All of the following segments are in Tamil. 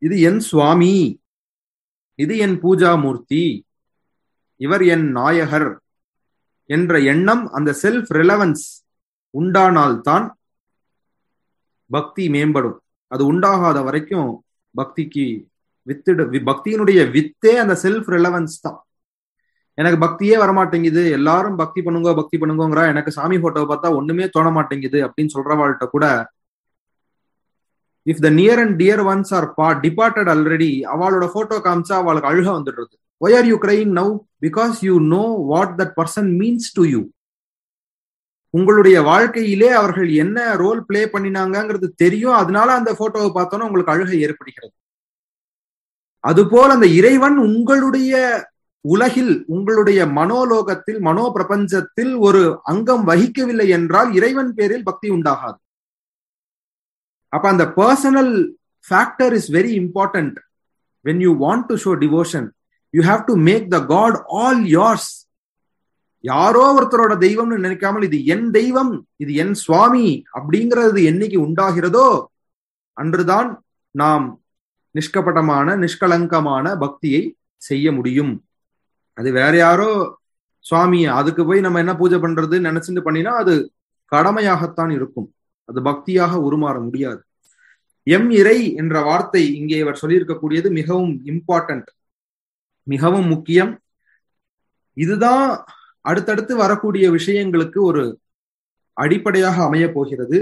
இது என் சுவாமி இது என் பூஜா மூர்த்தி இவர் என் நாயகர் என்ற எண்ணம் அந்த செல்ஃப் ரிலவன்ஸ் உண்டானால்தான் பக்தி மேம்படும் அது உண்டாகாத வரைக்கும் பக்திக்கு வித்திடு பக்தியினுடைய வித்தே அந்த செல்ஃப் ரிலவன்ஸ் தான் எனக்கு பக்தியே வரமாட்டேங்குது எல்லாரும் பக்தி பண்ணுங்க பக்தி பண்ணுங்கங்கிறா எனக்கு சாமி போட்டோவை பார்த்தா ஒண்ணுமே தோண மாட்டேங்குது அப்படின்னு சொல்றவாள்கிட்ட கூட if the near and dear ones are pa departed already அவளோட போட்டோ காமிச்சா அவளுக்கு அழுக வந்துடுறது why are you crying now because you know what that person means to you உங்களுடைய வாழ்க்கையிலே அவர்கள் என்ன ரோல் பிளே பண்ணினாங்கிறது தெரியும் அதனால அந்த போட்டோவை பார்த்தோன்னா உங்களுக்கு அழுகை ஏற்படுகிறது அதுபோல் அந்த இறைவன் உங்களுடைய உலகில் உங்களுடைய மனோலோகத்தில் மனோ பிரபஞ்சத்தில் ஒரு அங்கம் வகிக்கவில்லை என்றால் இறைவன் பேரில் பக்தி உண்டாகாது அப்ப அந்த personal factor is very important when you want to show devotion you have to make the God all yours யாரோ ஒருத்தரோட தெய்வம்னு நினைக்காமல் இது என் தெய்வம் இது என் சுவாமி அப்படிங்கிறது என்னைக்கு உண்டாகிறதோ அன்றுதான் நாம் நிஷ்கபட்டமான நிஷ்கலங்கமான பக்தியை செய்ய முடியும் அது வேற யாரோ சுவாமி அதுக்கு போய் நம்ம என்ன பூஜை பண்றது நினைச்சுட்டு பண்ணினா அது கடமையாகத்தான் இருக்கும் அது பக்தியாக உருமாற முடியாது எம் இறை என்ற வார்த்தை இங்கே இவர் சொல்லியிருக்கக்கூடியது மிகவும் இம்பார்ட்டன்ட் மிகவும் முக்கியம் இதுதான் அடுத்தடுத்து வரக்கூடிய விஷயங்களுக்கு ஒரு அடிப்படையாக அமைய போகிறது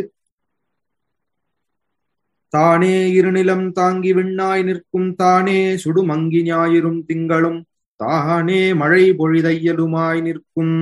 தானே இருநிலம் தாங்கி விண்ணாய் நிற்கும் தானே சுடுமங்கி ஞாயிறும் திங்களும் தானே மழை பொழிதையலுமாய் நிற்கும்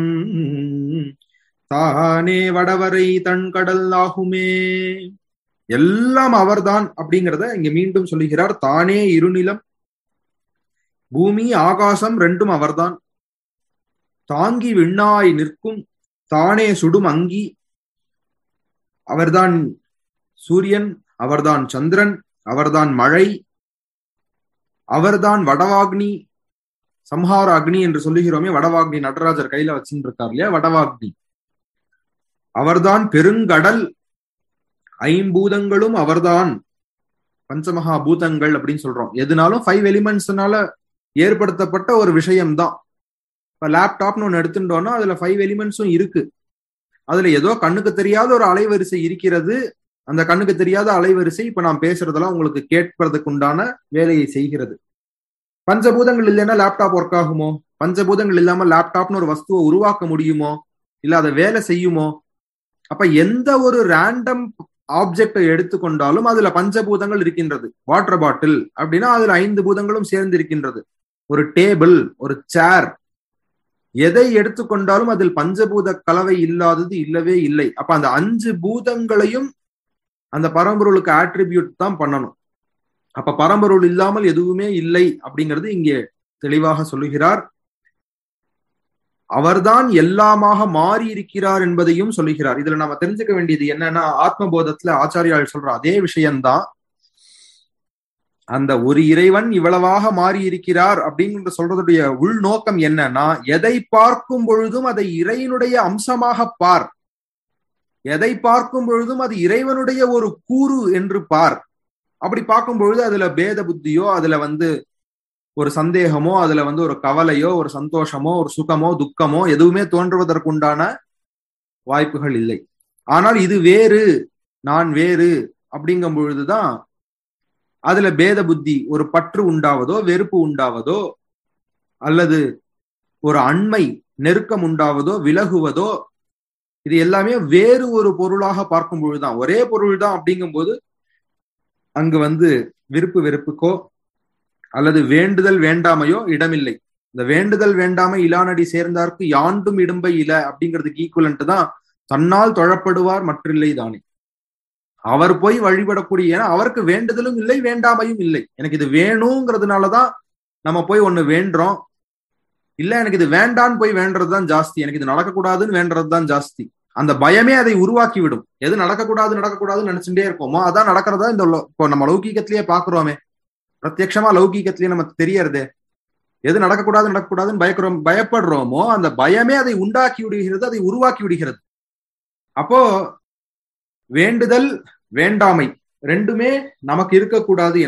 தானே வடவரை தன் கடல் ஆகுமே எல்லாம் அவர்தான் அப்படிங்கிறத இங்க மீண்டும் சொல்லுகிறார் தானே இருநிலம் பூமி ஆகாசம் ரெண்டும் அவர்தான் தாங்கி விண்ணாய் நிற்கும் தானே சுடும் அங்கி அவர்தான் சூரியன் அவர்தான் சந்திரன் அவர்தான் மழை அவர்தான் வடவாக்னி சம்ஹார அக்னி என்று சொல்லுகிறோமே வடவாக்னி நடராஜர் கையில வச்சுட்டு இருக்கார் இல்லையா வடவாக்னி அவர்தான் பெருங்கடல் ஐம்பூதங்களும் அவர்தான் பஞ்சமகா பூதங்கள் அப்படின்னு சொல்றோம் எதுனாலும் ஃபைவ் எலிமெண்ட்ஸ்னால ஏற்படுத்தப்பட்ட ஒரு விஷயம்தான் இப்ப லேப்டாப்னு ஒன்று எடுத்துட்டோம்னா அதுல ஃபைவ் எலிமெண்ட்ஸும் இருக்கு அதுல ஏதோ கண்ணுக்கு தெரியாத ஒரு அலைவரிசை இருக்கிறது அந்த கண்ணுக்கு தெரியாத அலைவரிசை இப்ப நான் பேசுறதெல்லாம் உங்களுக்கு கேட்பதற்கு உண்டான வேலையை செய்கிறது பஞ்சபூதங்கள் இல்லைன்னா லேப்டாப் ஒர்க் ஆகுமோ பஞ்சபூதங்கள் இல்லாம லேப்டாப்னு ஒரு வஸ்துவை உருவாக்க முடியுமோ இல்ல அதை வேலை செய்யுமோ அப்ப எந்த ஒரு ரேண்டம் ஆப்ஜெக்டை எடுத்துக்கொண்டாலும் அதுல பஞ்சபூதங்கள் இருக்கின்றது வாட்டர் பாட்டில் அப்படின்னா அதுல ஐந்து பூதங்களும் சேர்ந்து இருக்கின்றது ஒரு டேபிள் ஒரு சேர் எதை எடுத்துக்கொண்டாலும் அதில் பஞ்சபூத கலவை இல்லாதது இல்லவே இல்லை அப்ப அந்த அஞ்சு பூதங்களையும் அந்த பரம்பொருளுக்கு ஆட்ரிபியூட் தான் பண்ணணும் அப்ப பரம்பொருள் இல்லாமல் எதுவுமே இல்லை அப்படிங்கிறது இங்கே தெளிவாக சொல்லுகிறார் அவர்தான் எல்லாமாக மாறி இருக்கிறார் என்பதையும் சொல்லுகிறார் இதுல நம்ம தெரிஞ்சுக்க வேண்டியது என்னன்னா ஆத்மபோதத்துல ஆச்சாரியால் சொல்ற அதே விஷயம்தான் அந்த ஒரு இறைவன் இவ்வளவாக மாறி இருக்கிறார் அப்படிங்கிற சொல்றதுடைய உள்நோக்கம் என்னன்னா எதை பார்க்கும் பொழுதும் அதை இறைவனுடைய அம்சமாக பார் எதை பார்க்கும் பொழுதும் அது இறைவனுடைய ஒரு கூறு என்று பார் அப்படி பார்க்கும் பொழுது அதுல பேத புத்தியோ அதுல வந்து ஒரு சந்தேகமோ அதுல வந்து ஒரு கவலையோ ஒரு சந்தோஷமோ ஒரு சுகமோ துக்கமோ எதுவுமே தோன்றுவதற்குண்டான வாய்ப்புகள் இல்லை ஆனால் இது வேறு நான் வேறு அப்படிங்கும் பொழுதுதான் அதுல பேத புத்தி ஒரு பற்று உண்டாவதோ வெறுப்பு உண்டாவதோ அல்லது ஒரு அண்மை நெருக்கம் உண்டாவதோ விலகுவதோ இது எல்லாமே வேறு ஒரு பொருளாக பார்க்கும் பொழுதுதான் ஒரே பொருள் தான் அப்படிங்கும்போது அங்கு வந்து விருப்பு வெறுப்புக்கோ அல்லது வேண்டுதல் வேண்டாமையோ இடமில்லை இந்த வேண்டுதல் வேண்டாமை இலானடி சேர்ந்தார்க்கு யாண்டும் இடும்பை இல அப்படிங்கிறதுக்கு ஈக்குவலன்ட் தான் தன்னால் தொழப்படுவார் மற்றில்லை தானே அவர் போய் வழிபடக்கூடிய ஏன்னா அவருக்கு வேண்டுதலும் இல்லை வேண்டாமையும் இல்லை எனக்கு இது வேணுங்கிறதுனாலதான் நம்ம போய் ஒண்ணு வேண்டுறோம் இல்ல எனக்கு இது வேண்டான்னு போய் வேண்டதுதான் ஜாஸ்தி எனக்கு இது நடக்கக்கூடாதுன்னு வேண்டதுதான் ஜாஸ்தி அந்த பயமே அதை உருவாக்கி விடும் எது நடக்கக்கூடாது நடக்கக்கூடாதுன்னு நினைச்சுட்டே இருக்கோமோ அதான் நடக்கிறதா இந்த இப்போ நம்ம லௌகீகத்திலேயே பாக்குறோமே பிரத்யட்சமா லௌகீகத்திலேயே நமக்கு தெரியறதே எது நடக்கக்கூடாது நடக்கக்கூடாதுன்னு பயக்கிறோம் பயப்படுறோமோ அந்த பயமே அதை உண்டாக்கி விடுகிறது அதை உருவாக்கி விடுகிறது அப்போ வேண்டுதல் வேண்டாமை ரெண்டுமே நமக்கு இருக்கக்கூடாது